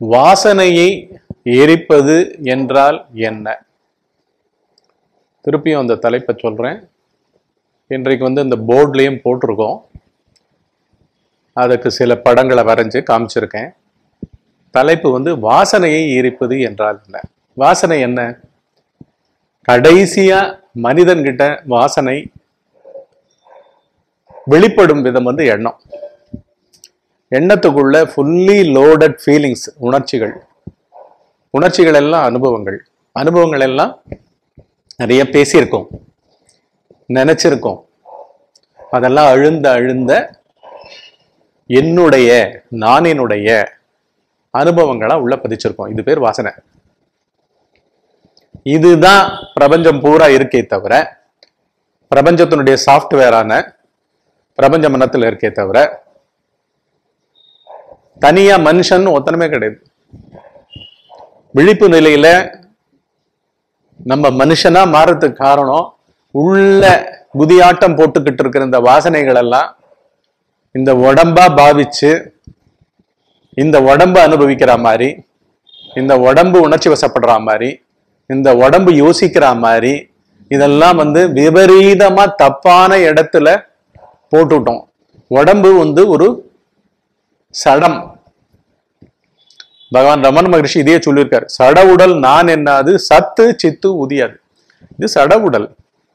வாசனையை எரிப்பது என்றால் என்ன திருப்பியும் அந்த தலைப்பை சொல்றேன் இன்றைக்கு வந்து இந்த போர்ட்லேயும் போட்டிருக்கோம் அதுக்கு சில படங்களை வரைஞ்சு காமிச்சிருக்கேன் தலைப்பு வந்து வாசனையை எரிப்பது என்றால் என்ன வாசனை என்ன கடைசியா மனிதன்கிட்ட வாசனை வெளிப்படும் விதம் வந்து எண்ணம் எண்ணத்துக்குள்ள ஃபுல்லி லோடட் ஃபீலிங்ஸ் உணர்ச்சிகள் உணர்ச்சிகள் எல்லாம் அனுபவங்கள் அனுபவங்கள் எல்லாம் நிறைய பேசியிருக்கோம் நினைச்சிருக்கோம் அதெல்லாம் அழுந்த அழுந்த என்னுடைய நானினுடைய அனுபவங்களா உள்ள பதிச்சிருக்கோம் இது பேர் வாசனை இதுதான் பிரபஞ்சம் பூரா இருக்கே தவிர பிரபஞ்சத்தினுடைய சாஃப்ட்வேரான பிரபஞ்ச மனத்தில் இருக்கே தவிர தனியா மனுஷன் ஒத்தனமே கிடையாது விழிப்பு நிலையில நம்ம மனுஷனா மாறதுக்கு காரணம் உள்ள குதியாட்டம் போட்டுக்கிட்டு இருக்கிற இந்த வாசனைகள் எல்லாம் இந்த உடம்பா பாவிச்சு இந்த உடம்பு அனுபவிக்கிற மாதிரி இந்த உடம்பு உணர்ச்சி வசப்படுற மாதிரி இந்த உடம்பு யோசிக்கிற மாதிரி இதெல்லாம் வந்து விபரீதமா தப்பான இடத்துல போட்டுட்டோம் உடம்பு வந்து ஒரு சடம் பகவான் ரமண மகரிஷி இதையே சொல்லியிருக்காரு சட உடல் நான் என்னாது சத்து சித்து உதியாது இது சட உடல்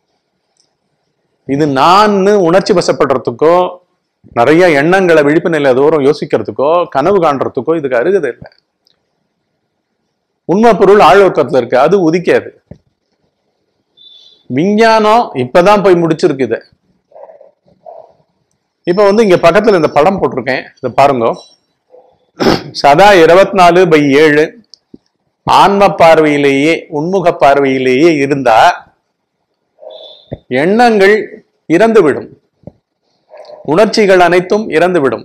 இது நான் உணர்ச்சி வசப்படுறதுக்கோ நிறைய எண்ணங்களை விழிப்பு நிலை தூரம் யோசிக்கிறதுக்கோ கனவு காண்றதுக்கோ இதுக்கு அருகதை இல்லை உண்மை பொருள் ஆழ்வக்கத்துல இருக்கு அது உதிக்காது விஞ்ஞானம் இப்பதான் போய் முடிச்சிருக்கு இதை இப்ப வந்து இங்க பக்கத்துல இந்த படம் போட்டிருக்கேன் இதை பாருங்க சதா இருபத்தி நாலு பை ஏழு ஆன்ம பார்வையிலேயே உன்முக பார்வையிலேயே இருந்தா எண்ணங்கள் இறந்துவிடும் உணர்ச்சிகள் அனைத்தும் இறந்துவிடும்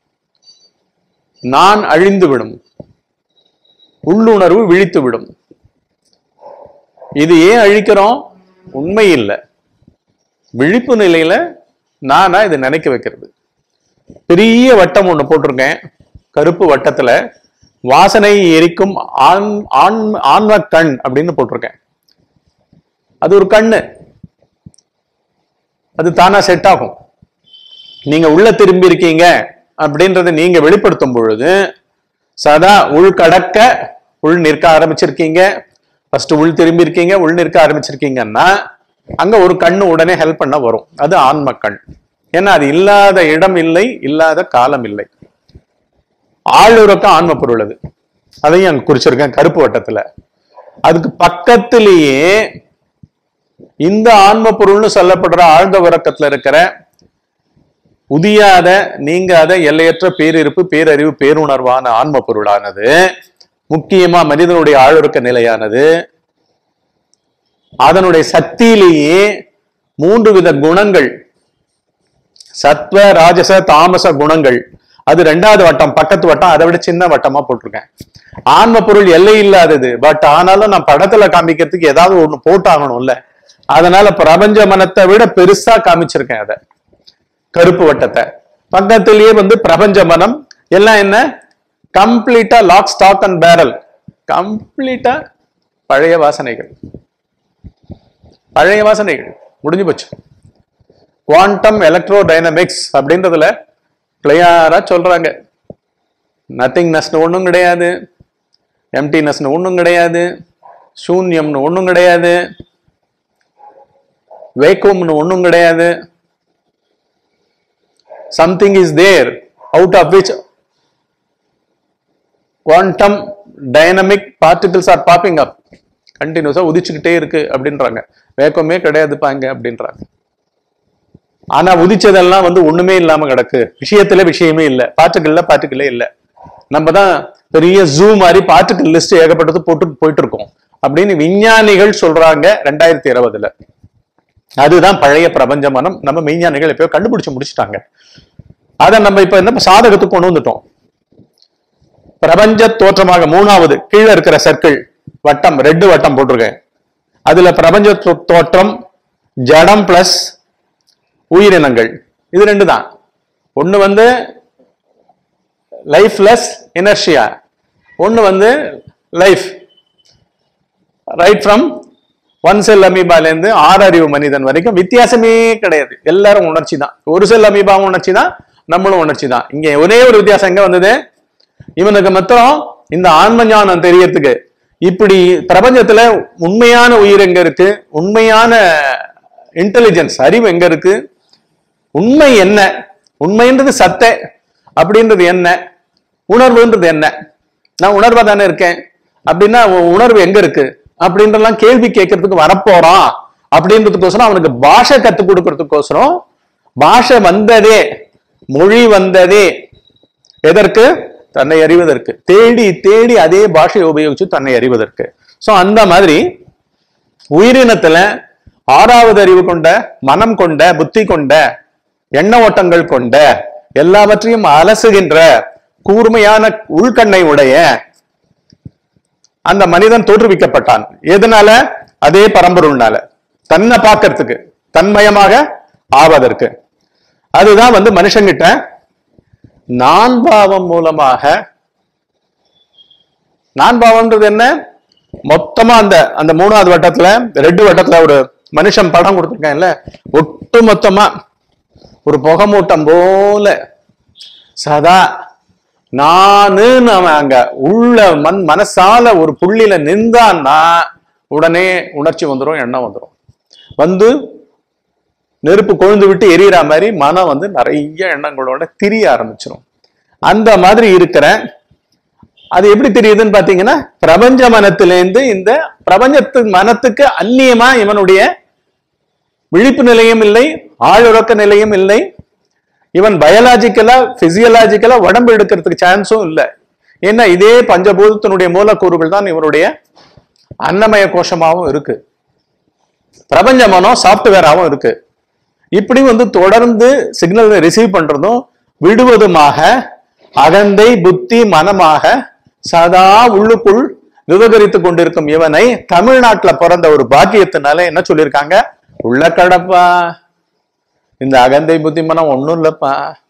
நான் அழிந்துவிடும் உள்ளுணர்வு விழித்துவிடும் இது ஏன் அழிக்கிறோம் உண்மை இல்லை விழிப்பு நிலையில நானா இதை நினைக்க வைக்கிறது பெரிய வட்டம் ஒண்ணு போட்டிருக்கேன் கருப்பு வட்டத்துல வாசனை எரிக்கும் ஆண் ஆண் ஆன்ம கண் அப்படின்னு போட்டிருக்கேன் அது ஒரு கண்ணு அது தானா செட் ஆகும் நீங்க உள்ள திரும்பி இருக்கீங்க அப்படின்றத நீங்க வெளிப்படுத்தும் பொழுது சதா உள் கடக்க உள் நிற்க ஆரம்பிச்சிருக்கீங்க ஃபர்ஸ்ட் உள் திரும்பி இருக்கீங்க உள் நிற்க ஆரம்பிச்சிருக்கீங்கன்னா அங்க ஒரு கண்ணு உடனே ஹெல்ப் பண்ண வரும் அது ஆன்ம கண் ஏன்னா அது இல்லாத இடம் இல்லை இல்லாத காலம் இல்லை ஆளுறக்கம் ஆன்ம பொருள் அது அதையும் அங்க குறிச்சிருக்கேன் கருப்பு வட்டத்துல அதுக்கு பக்கத்திலேயே இந்த ஆன்ம பொருள்னு சொல்லப்படுற ஆழ்ந்த உறக்கத்துல இருக்கிற உதியாத நீங்காத எல்லையற்ற பேரிருப்பு பேரறிவு பேருணர்வான ஆன்ம பொருளானது முக்கியமா மனிதனுடைய ஆளுறக்க நிலையானது அதனுடைய சக்தியிலேயே மூன்று வித குணங்கள் சத்வ ராஜச தாமச குணங்கள் அது ரெண்டாவது வட்டம் பக்கத்து வட்டம் அதை விட சின்ன வட்டமா போட்டிருக்கேன் ஆன்ம பொருள் எல்லை இல்லாதது பட் ஆனாலும் நான் படத்துல காமிக்கிறதுக்கு ஏதாவது ஒண்ணு போட்டாகணும்ல அதனால பிரபஞ்ச மனத்தை விட பெருசா காமிச்சிருக்கேன் அதை கருப்பு வட்டத்தை பக்கத்திலேயே வந்து பிரபஞ்ச மனம் எல்லாம் என்ன கம்ப்ளீட்டா லாக் ஸ்டாக் அண்ட் பேரல் கம்ப்ளீட்டா பழைய வாசனைகள் பழைய வாசனைகள் முடிஞ்சு போச்சு குவாண்டம் எலக்ட்ரோ டைனமிக்ஸ் அப்படின்றதுல கிளியரா சொல்றாங்க நத்திங்னஸ்னு ஒன்றும் கிடையாது எம்டினஸ்னு ஒன்றும் கிடையாது சூன்யம்னு ஒன்றும் கிடையாது வேக்கும்னு ஒன்றும் கிடையாது something is there out of which quantum dynamic particles are popping up கண்டினியூஸா உதிச்சுக்கிட்டே இருக்கு அப்படின்றாங்க வேக்கமே கிடையாதுப்பாங்க அப்படின்றாங்க ஆனா உதிச்சதெல்லாம் வந்து ஒண்ணுமே இல்லாம கிடக்கு விஷயத்துல விஷயமே இல்ல பார்ட்டிகள்ல பார்ட்டிகளே இல்ல நம்ம தான் பெரிய ஜூ மாதிரி பார்ட்டிகல் லிஸ்ட் ஏகப்பட்டது போட்டு போயிட்டு இருக்கோம் அப்படின்னு விஞ்ஞானிகள் சொல்றாங்க ரெண்டாயிரத்தி இருபதுல அதுதான் பழைய பிரபஞ்ச மனம் நம்ம மெய்ஞானிகள் எப்பயோ கண்டுபிடிச்சு முடிச்சிட்டாங்க அதை நம்ம இப்ப என்ன சாதகத்துக்கு கொண்டு வந்துட்டோம் பிரபஞ்ச தோற்றமாக மூணாவது கீழே இருக்கிற சர்க்கிள் வட்டம் ரெட்டு வட்டம் போட்டிருக்கேன் அதுல பிரபஞ்ச தோ- தோற்றம் ஜடம் பிளஸ் உயிரினங்கள் இது ரெண்டு தான் ஒண்ணு வந்து லைஃப்லெஸ் இனர்ஷியா ஒண்ணு வந்து life right from one cell அமீபாலேருந்து ஆறு அறிவு மனிதன் வரைக்கும் வித்தியாசமே கிடையாது எல்லாரும் உணர்ச்சி தான் ஒரு செல் அமீபாவும் உணர்ச்சி தான் நம்மளும் உணர்ச்சி தான் இங்க ஒரே ஒரு வித்தியாசம் எங்க வந்தது இவனுக்கு மொத்தம் இந்த ஆன்ம ஞானம் தெரியறதுக்கு இப்படி பிரபஞ்சத்துல உண்மையான உயிர் எங்க இருக்கு உண்மையான இன்டெலிஜென்ஸ் அறிவு எங்க இருக்கு உண்மை என்ன உண்மைன்றது சத்தை அப்படின்றது என்ன உணர்வுன்றது என்ன நான் உணர்வா தானே இருக்கேன் அப்படின்னா உன் உணர்வு எங்க இருக்கு அப்படின்றலாம் கேள்வி கேட்கறதுக்கு வரப்போறான் அப்படின்றதுக்கோசரம் அவனுக்கு பாஷை கத்துக் கொடுக்கறதுக்கோசரம் பாஷை வந்ததே மொழி வந்ததே எதற்கு தன்னை அறிவதற்கு தேடி தேடி அதே பாஷையை உபயோகிச்சு தன்னை அறிவதற்கு சோ அந்த மாதிரி உயிரினத்துல ஆறாவது அறிவு கொண்ட மனம் கொண்ட புத்தி கொண்ட எண்ண ஓட்டங்கள் கொண்ட எல்லாவற்றையும் அலசுகின்ற கூர்மையான உள்கண்ணை உடைய அந்த மனிதன் தோற்றுவிக்கப்பட்டான் எதனால அதே பரம்பொருள்னால தன்னை பார்க்கறதுக்கு தன்மயமாக ஆவதற்கு அதுதான் வந்து மனுஷங்கிட்ட நான் பாவம் மூலமாக நான் பாவம்ன்றது என்ன மொத்தமா அந்த அந்த மூணாவது வட்டத்துல ரெண்டு வட்டத்துல ஒரு மனுஷன் படம் கொடுத்துருக்கேன்ல ஒட்டு மொத்தமா ஒரு புகமூட்டம் போல சதா நானுன்னு அவன் அங்க உள்ள மண் மனசால ஒரு புள்ளியில நின்றான்னா உடனே உணர்ச்சி வந்துடும் எண்ணம் வந்துடும் வந்து நெருப்பு கொழுந்து விட்டு எரியற மாதிரி மனம் வந்து நிறைய எண்ணங்களோட திரிய ஆரம்பிச்சிடும் அந்த மாதிரி இருக்கிற அது எப்படி தெரியுதுன்னு பாத்தீங்கன்னா பிரபஞ்ச மனத்திலேருந்து இந்த பிரபஞ்சத்து மனத்துக்கு அந்நியமா இவனுடைய விழிப்பு நிலையும் இல்லை ஆளுறக்க நிலையும் இல்லை இவன் பயாலாஜிக்கலா பிசியலாஜிக்கலா உடம்பு எடுக்கிறதுக்கு சான்ஸும் இல்லை ஏன்னா இதே பஞ்சபூதத்தினுடைய மூலக்கூறுகள் தான் இவனுடைய அன்னமய கோஷமாவும் இருக்கு பிரபஞ்ச மனம் சாஃப்ட்வேராகவும் இருக்கு இப்படி வந்து தொடர்ந்து சிக்னல் ரிசீவ் பண்றதும் விடுவதுமாக அகந்தை புத்தி மனமாக சதா உள்ளுக்குள் விவகரித்து கொண்டிருக்கும் இவனை தமிழ்நாட்டுல பிறந்த ஒரு பாக்கியத்தினால என்ன சொல்லியிருக்காங்க உள்ள கடப்பா இந்த அகந்தை புத்தி மனம் ஒண்ணும் இல்லப்பா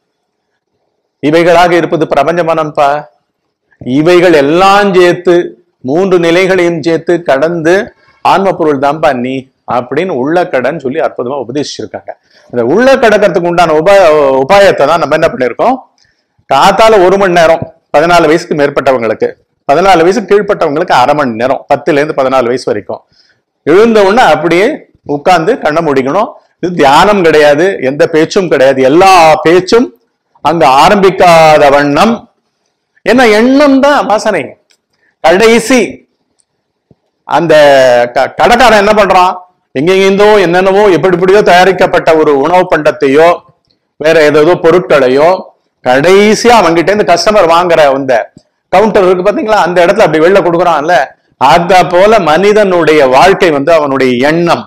இவைகளாக இருப்பது பிரபஞ்ச மனம்பா இவைகள் எல்லாம் சேர்த்து மூன்று நிலைகளையும் சேர்த்து கடந்து ஆன்ம பொருள் தான்ப்பா நீ அப்படின்னு உள்ள கடன் சொல்லி அற்புதமா உபதேசிச்சிருக்காங்க இந்த உள்ள கடக்கிறதுக்கு உண்டான உபாய உபாயத்தை தான் நம்ம என்ன பண்ணிருக்கோம் காத்தால ஒரு மணி நேரம் பதினாலு வயசுக்கு மேற்பட்டவங்களுக்கு பதினாலு வயசு கீழ்ப்பட்டவங்களுக்கு அரை மணி நேரம் பத்துல இருந்து பதினாலு வயசு வரைக்கும் எழுந்த உடனே அப்படியே உட்கார்ந்து கண்ணை முடிக்கணும் இது தியானம் கிடையாது எந்த பேச்சும் கிடையாது எல்லா பேச்சும் அங்க ஆரம்பிக்காத வண்ணம் என்ன எண்ணம் தான் வாசனை கடைசி அந்த க- கடைக்காரன் என்ன பண்றான் எங்கெங்கிருந்தோ என்னென்னவோ எப்படி எப்படியோ தயாரிக்கப்பட்ட ஒரு உணவு பண்டத்தையோ வேற ஏதோ பொருட்களையோ கடைசியா அவன்கிட்ட இருந்து கஸ்டமர் வாங்குற அந்த கவுண்டர் இருக்கு பாத்தீங்களா அந்த இடத்துல அப்படி வெளில கொடுக்குறான்ல அத போல மனிதனுடைய வாழ்க்கை வந்து அவனுடைய எண்ணம்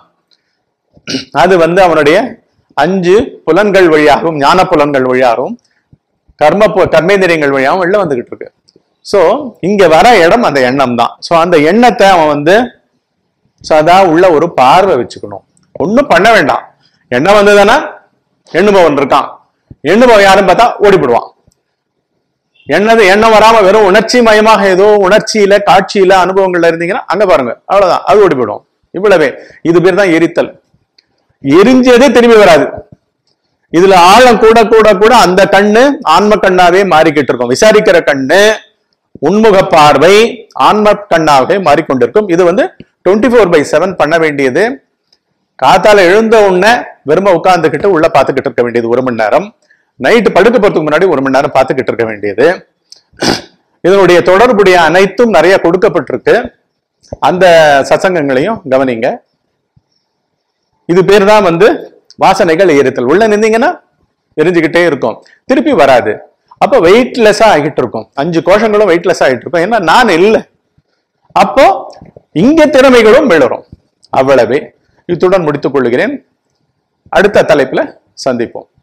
அது வந்து அவனுடைய அஞ்சு புலன்கள் வழியாகவும் ஞான புலன்கள் வழியாகவும் கர்ம பு- கர்மேந்திரியங்கள் வழியாகவும் வெளில வந்துகிட்டு இருக்கு சோ இங்க வர இடம் அந்த எண்ணம் தான் சோ அந்த எண்ணத்தை அவன் வந்து சதா உள்ள ஒரு பார்வை வச்சுக்கணும் ஒண்ணும் பண்ண வேண்டாம் எண்ணம் வந்ததுன்னா எண்ணுபவன் இருக்கான் எண்ணுபவன் யாருன்னு பார்த்தா ஓடிவிடுவான் எண்ணது எண்ணம் வராம வெறும் உணர்ச்சி மயமாக ஏதோ உணர்ச்சியில காட்சியில அனுபவங்கள்ல இருந்தீங்கன்னா அங்க பாருங்க அவ்வளவுதான் அது ஓடிவிடும் இவ்வளவே இது பேர் தான் எரித்தல் எரிஞ்சதே திரும்பி வராது இதுல ஆழம் கூட கூட கூட அந்த கண்ணு ஆன்ம கண்ணாவே மாறிக்கிட்டு இருக்கும் விசாரிக்கிற கண்ணு உன்முக பார்வை ஆன்ம கண்ணாவே மாறிக்கொண்டிருக்கும் இது வந்து டுவெண்ட்டி ஃபோர் பை செவன் பண்ண வேண்டியது காத்தால எழுந்த உடனே வெறும உட்கார்ந்துக்கிட்டு உள்ள பார்த்துக்கிட்டு இருக்க வேண்டியது ஒரு மணி நேரம் நைட்டு படுக்க போறதுக்கு முன்னாடி ஒரு மணி நேரம் பார்த்துக்கிட்டு இருக்க வேண்டியது இதனுடைய தொடர்புடைய அனைத்தும் நிறைய கொடுக்கப்பட்டிருக்கு அந்த சசங்கங்களையும் கவனிங்க இது பேர் தான் வந்து வாசனைகள் எரித்தல் உள்ள நின்றீங்கன்னா எரிஞ்சுக்கிட்டே இருக்கும் திருப்பி வராது அப்போ வெயிட்லெஸ்ஸா ஆகிட்டு இருக்கும் அஞ்சு கோஷங்களும் வெயிட்லெஸ் ஆகிட்டு இருக்கும் ஏன்னா நான் இல்லை அப்போ இங்க திறமைகளும் விழுறோம் அவ்வளவே இத்துடன் முடித்துக் கொள்கிறேன் அடுத்த தலைப்புல சந்திப்போம்